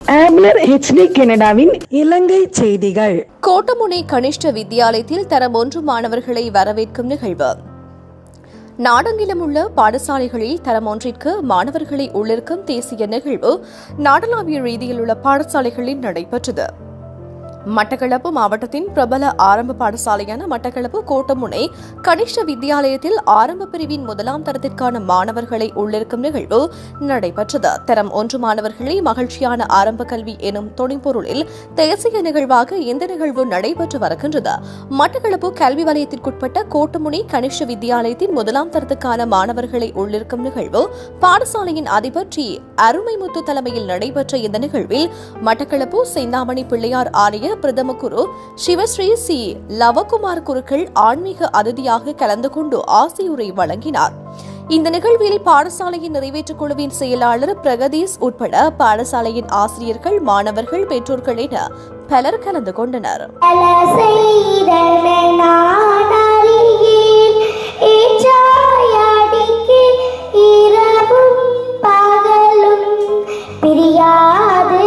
ஆப்லர் HD கனடாவின் இலங்கை செய்திகள் கோட்டமுனை கனிஷ்ட வித்தியாலயத்தில் தரம் ஒன்று மாணவர்களை வரவேற்கும் நிகழ்வு நாடெங்கிலும் உள்ள பாடசாலைகளில் தரம் ஒன்றிற்கு மாணவர்களை உள்ளிருக்கும் தேசிய நிகழ்வு நாடளாவிய ரீதியில் உள்ள பாடசாலைகளில் நடைபெற்றது மட்டக்களப்பு மாவட்டத்தின் பிரபல ஆரம்ப பாடசாலையான மட்டக்களப்பு கோட்டமுனை கனிஷ்ட வித்தியாலயத்தில் ஆரம்ப பிரிவின் முதலாம் தரத்திற்கான மாணவர்களை உள்ளிருக்கும் நிகழ்வு நடைபெற்றது தரம் ஒன்று மாணவர்களை மகிழ்ச்சியான ஆரம்ப கல்வி எனும் துணைப்பொருளில் தேசிய நிகழ்வாக இந்த நிகழ்வு நடைபெற்று வருகின்றது மட்டக்களப்பு கல்வி வலயத்திற்குட்பட்ட கோட்டமுனை கனிஷ்ட வித்தியாலயத்தின் முதலாம் தரத்துக்கான மாணவர்களை உள்ளிருக்கும் நிகழ்வு பாடசாலையின் அதிபர் டி அருமைமுத்து தலைமையில் நடைபெற்ற இந்த நிகழ்வில் மட்டக்களப்பு செந்தாமணி பிள்ளையார் ஆலய பிரதம குரு சிவஸ்ரீ சி லவகுமார் குருக்கள் ஆன்மீக அதிதியாக கலந்து கொண்டு ஆசியுரை வழங்கினார் இந்த நிகழ்வில் பாடசாலையின் நிறைவேற்றுக் குழுவின் செயலாளர் பிரகதீஷ் உட்பட பாடசாலையின் ஆசிரியர்கள் மாணவர்கள் பெற்றோர்கள் என பலர் கலந்து கொண்டனர் பல செய்தன நாடறியேன் ஏற்றாயடிக்கு இரவும் பகலும் பிரியாது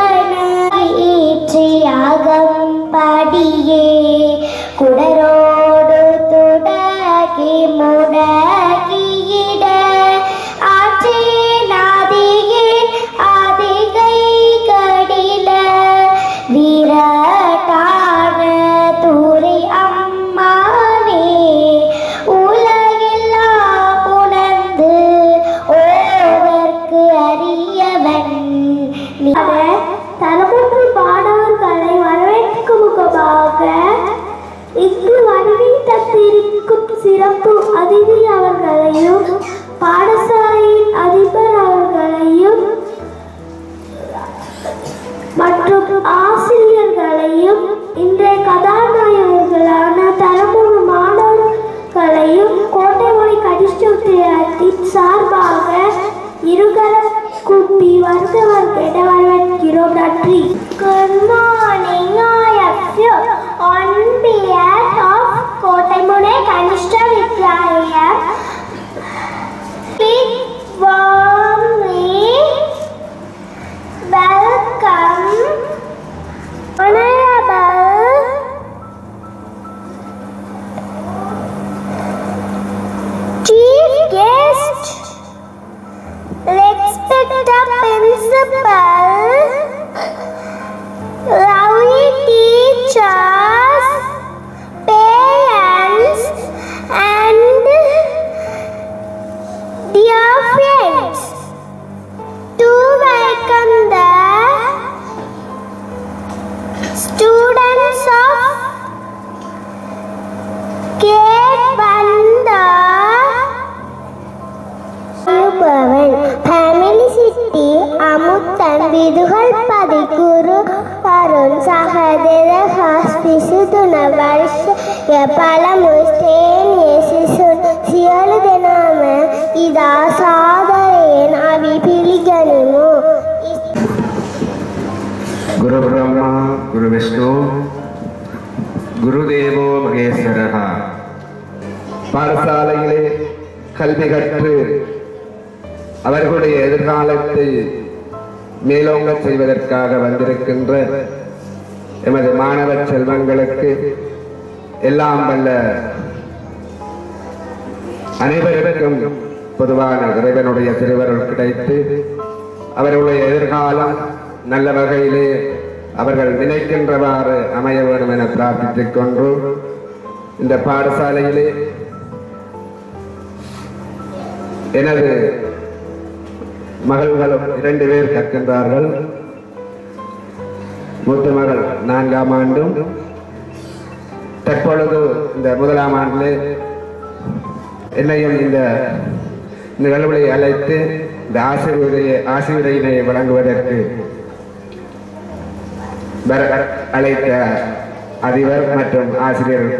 வனேற்றியாகம் படியே குடரோடு துடகி முடகியிட ஆற்றே நாதியே ஆதிகை கடில வீரட்டான தூரி அம்மானே உலகெல்லாம் உணர்ந்து ஓவர்க்கு அறியவன் தலமுற்று பாடவர்களை வரவேற்கும் முகமாக இங்கு வருகின்றத்திருக்கும் சிறப்பு அதிதி அவர்களையும் பாடசாலையின் அதிபர் அவர்களையும் மற்றும் ஆசிரியர்களையும் இன்றைய கதாநாயகர்களான தலைமுறை மாணவர்களையும் கோட்டைமொழி கடிஷ்டத்தின் சார்பாக இருகர கூப்பி வருத்தவர்கிட்ட வரவேற்கிறோம் நன்றி good morning all of you on behalf of Kottaimunai Kanishta Vidyalayam warmly welcome honorable chief guest respected principal lovely teachers parents and dear friends to welcome the students of Ketbanda அனுபவன் ஃபேமிலி சிட்டி அமுத்தன் விதுகள் பதிகுரு அருண் சகதேர ஹாஸ்பிசு துண வருஷ பலமு ஸ்டேன் ಯೇಸುಸುನ್ ಸಿಯಳು ದಿನಾಮ ಇದ ಸಾದರೇನ್ ಅವಿ ಪಿಲಿಗನಿಮು குரு பிரம்மா குரு விஷ்ணு குருதேவோ மகேஸ்வரः பாடசாலையிலே கல்வி கற்று அவர்களுடைய எதிர்காலத்தை மேலோங்க செய்வதற்காக வந்திருக்கின்ற எமது மாணவ செல்வங்களுக்கு எல்லாம் வல்ல அனைவருக்கும் பொதுவான இறைவனுடைய திருவருள் கிடைத்து அவர்களுடைய எதிர்காலம் நல்ல வகையிலே அவர்கள் நினைக்கின்றவாறு அமைய வேண்டும் என பிரார்த்தித்துக் கொண்டு இந்த பாடசாலையிலே எனது மகள்களும் இரண்டு பேர் கற்கின்றார்கள் மூத்த மகள் நான்காம் ஆண்டும் தற்பொழுது இந்த முதலாம் ஆண்டிலே என்னையும் இந்த நிகழ்வுகளை அழைத்து இந்த ஆசிரியரைய ஆசிரியரை வழங்குவதற்கு வர அழைத்த அதிபர் மற்றும் ஆசிரியர்களுக்கு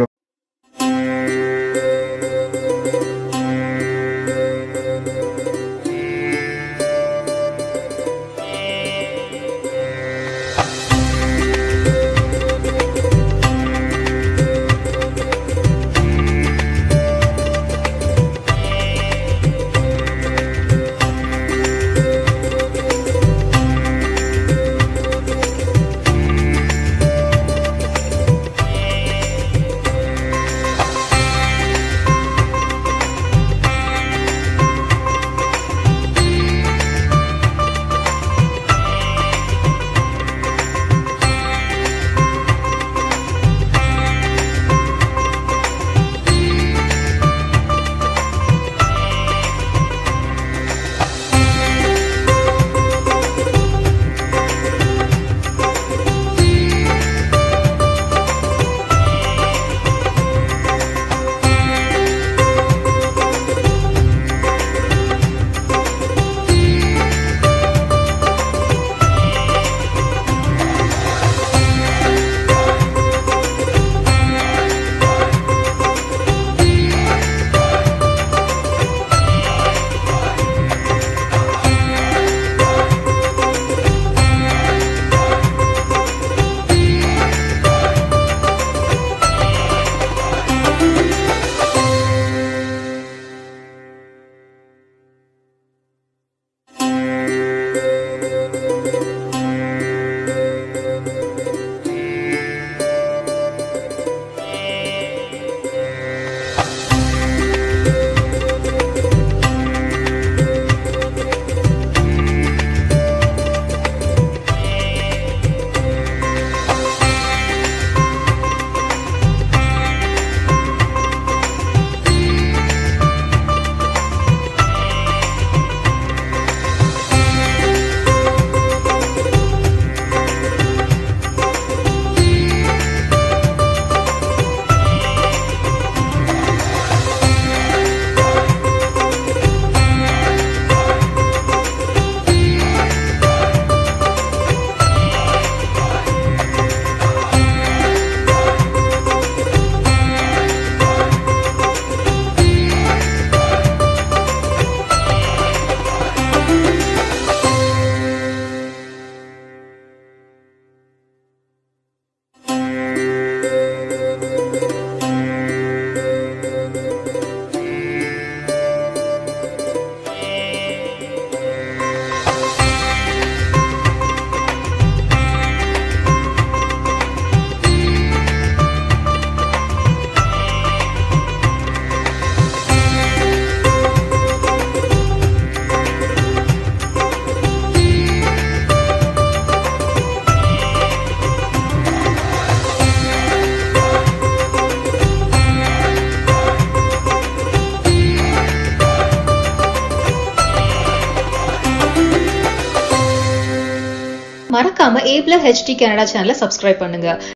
மறக்காம ஏப்ல ஹெச்டி கனடா சேனலை சப்ஸ்கிரைப் பண்ணுங்க